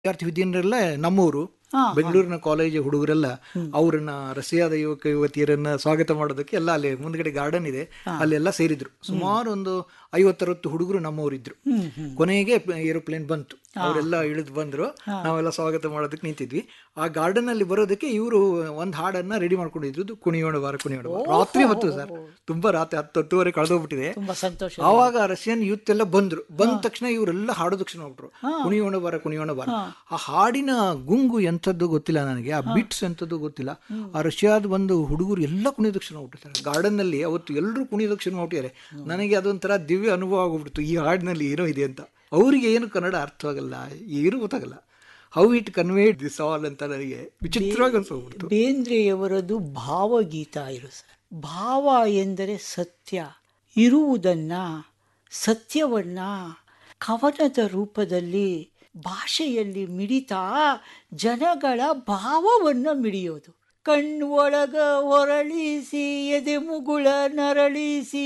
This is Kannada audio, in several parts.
ವಿದ್ಯಾರ್ಥಿ ವಿದ್ಯಾರ್ಥಿನಿಯರೆಲ್ಲ ನಮ್ಮೂರು ಹಾ, ಬೆಂಗಳೂರಿನ ಕಾಲೇಜ್ ಹುಡುಗರೆಲ್ಲ ಅವರನ್ನ ರಸಿಯಾದ ಯುವಕ ಯುವತಿಯರನ್ನ ಸ್ವಾಗತ ಮಾಡೋದಕ್ಕೆ ಎಲ್ಲ ಅಲ್ಲಿ ಮುಂದ್ಗಡೆ ಗಾರ್ಡನ್ ಇದೆ ಅಲ್ಲೆಲ್ಲ ಸೇರಿದ್ರು ಸುಮಾರು ಒಂದು ಐವತ್ತರವತ್ತು ಹುಡುಗರು ನಮ್ಮವರಿದ್ರು ಕೊನೆಗೆ ಏರೋಪ್ಲೇನ್ ಬಂತು ಅವರೆಲ್ಲ ಇಳಿದು ಬಂದ್ರು ನಾವೆಲ್ಲ ಸ್ವಾಗತ ಮಾಡೋದಕ್ಕೆ ನಿಂತಿದ್ವಿ ಆ ಗಾರ್ಡನ್ ಅಲ್ಲಿ ಬರೋದಕ್ಕೆ ಇವರು ಒಂದ್ ಹಾಡನ್ನ ರೆಡಿ ಮಾಡ್ಕೊಂಡಿದ್ರು ಕುಣಿಯೋಣ ಬಾರ ಕುಣಿಯೋಣ ಬಾರ ರಾತ್ರಿ ಹೊತ್ತು ಸರ್ ತುಂಬಾ ರಾತ್ರಿ ಹತ್ತು ಹತ್ತುವರೆ ಕಳೆದೋಗ್ಬಿಟ್ಟಿದೆ ತುಂಬಾ ಸಂತೋಷ ಆವಾಗ ರಷ್ಯನ್ ಯೂತ್ ಎಲ್ಲ ಬಂದ್ರು ಬಂದ ತಕ್ಷಣ ಇವರೆಲ್ಲ ಹಾಡೋದಕ್ಕೆ ಶುರು ಮಾಡ್ಬಿಟ್ರು ಕುಣಿಯೋಣ ಬಾರ ಕುಣಿಯೋಣ ಬಾರ ಆ ಹಾಡಿನ ಗುಂಗು ಎಂಥದ್ದು ಗೊತ್ತಿಲ್ಲ ನನಗೆ ಆ ಬಿಟ್ಸ್ ಎಂಥದ್ದು ಗೊತ್ತಿಲ್ಲ ಆ ರಷ್ಯಾದ ಬಂದು ಹುಡುಗರು ಎಲ್ಲ ಕುಣಿಯೋದಕ್ಕೆ ಶುರು ಮಾಡ್ಬಿಟ್ಟಿದ್ದಾರೆ ಗಾರ್ಡನ್ ನಲ್ಲಿ ಅವತ್ತು ಎಲ್ಲರೂ ಕುಣಿಯೋದಕ್ಕೆ ಶುರು ಮಾಡ್ಬಿಟ್ಟಿದ್ದಾರೆ ನನಗೆ ಅದೊಂಥರ ದಿವ್ಯ ಅನುಭವ ಆಗ್ಬಿಡ್ತು ಈ ಹಾಡಿನಲ್ಲಿ ಏನೋ ಇದೆ ಅಂತ ಅವರಿಗೆ ಏನು ಕನ್ನಡ ಅರ್ಥವಾಗಲ್ಲ ಏನು ಗೊತ್ತಾಗಲ್ಲ how it conveyed this all ಅಂತ ನನಗೆ ವಿಚಿತ್ರವಾಗಿ ಅನ್ಸೋಗ್ಬಿಡ್ತು ಬೇಂದ್ರೆಯವರದು ಭಾವಗೀತ ಇರು ಸರ್ ಭಾವ ಎಂದರೆ ಸತ್ಯ ಇರುವುದನ್ನ ಸತ್ಯವನ್ನ ಕವನದ ರೂಪದಲ್ಲಿ ಭಾಷೆಯಲ್ಲಿ ಮಿಡಿತಾ ಜನಗಳ ಭಾವವನ್ನ ಮಿಡಿಯೋದು ಕಣ್ಣೊಳಗ ಹೊರಳಿಸಿ ಎದೆ ಮುಗುಳ ನರಳಿಸಿ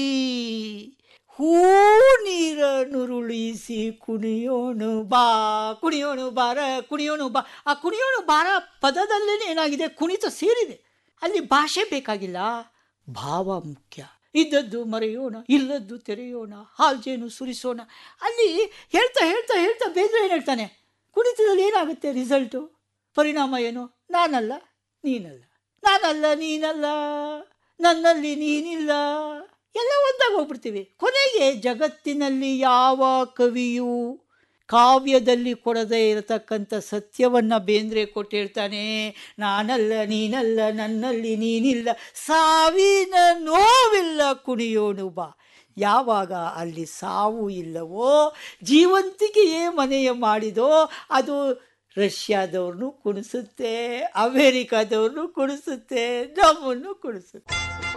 ಹೂ ನೀರ ನುರುಳಿಸಿ ಕುಣಿಯೋಣು ಬಾ ಕುಣಿಯೋಣು ಬಾರ ಕುಣಿಯೋಣು ಬಾ ಆ ಕುಣಿಯೋಣು ಬಾರ ಪದದಲ್ಲೇ ಏನಾಗಿದೆ ಕುಣಿತ ಸೇರಿದೆ ಅಲ್ಲಿ ಭಾಷೆ ಬೇಕಾಗಿಲ್ಲ ಭಾವ ಮುಖ್ಯ ಇದ್ದದ್ದು ಮರೆಯೋಣ ಇಲ್ಲದ್ದು ತೆರೆಯೋಣ ಹಾಲ್ಜೇನು ಸುರಿಸೋಣ ಅಲ್ಲಿ ಹೇಳ್ತಾ ಹೇಳ್ತಾ ಹೇಳ್ತಾ ಬೇರೆ ಏನು ಹೇಳ್ತಾನೆ ಕುಣಿತದಲ್ಲಿ ಏನಾಗುತ್ತೆ ರಿಸಲ್ಟು ಪರಿಣಾಮ ಏನು ನಾನಲ್ಲ ನೀನಲ್ಲ ನಾನಲ್ಲ ನೀನಲ್ಲ ನನ್ನಲ್ಲಿ ನೀನಿಲ್ಲ ಎಲ್ಲ ಒಂದಾಗಿ ಹೋಗ್ಬಿಡ್ತೀವಿ ಕೊನೆಗೆ ಜಗತ್ತಿನಲ್ಲಿ ಯಾವ ಕವಿಯೂ ಕಾವ್ಯದಲ್ಲಿ ಕೊಡದೇ ಇರತಕ್ಕಂಥ ಸತ್ಯವನ್ನ ಬೇಂದ್ರೆ ಕೊಟ್ಟು ಹೇಳ್ತಾನೆ ನಾನಲ್ಲ ನೀನಲ್ಲ ನನ್ನಲ್ಲಿ ನೀನಿಲ್ಲ ಸಾವಿನ ನೋವಿಲ್ಲ ಕುಣಿಯೋಣು ಬಾ ಯಾವಾಗ ಅಲ್ಲಿ ಸಾವು ಇಲ್ಲವೋ ಜೀವಂತಿಕೆಯೇ ಮನೆಯ ಮಾಡಿದೋ ಅದು ರಷ್ಯಾದವ್ರನ್ನೂ ಕುಣಿಸುತ್ತೆ ಅಮೇರಿಕಾದವ್ರನ್ನೂ ಕುಣಿಸುತ್ತೆ ನಮ್ಮನ್ನು ಕುಣಿಸುತ್ತೆ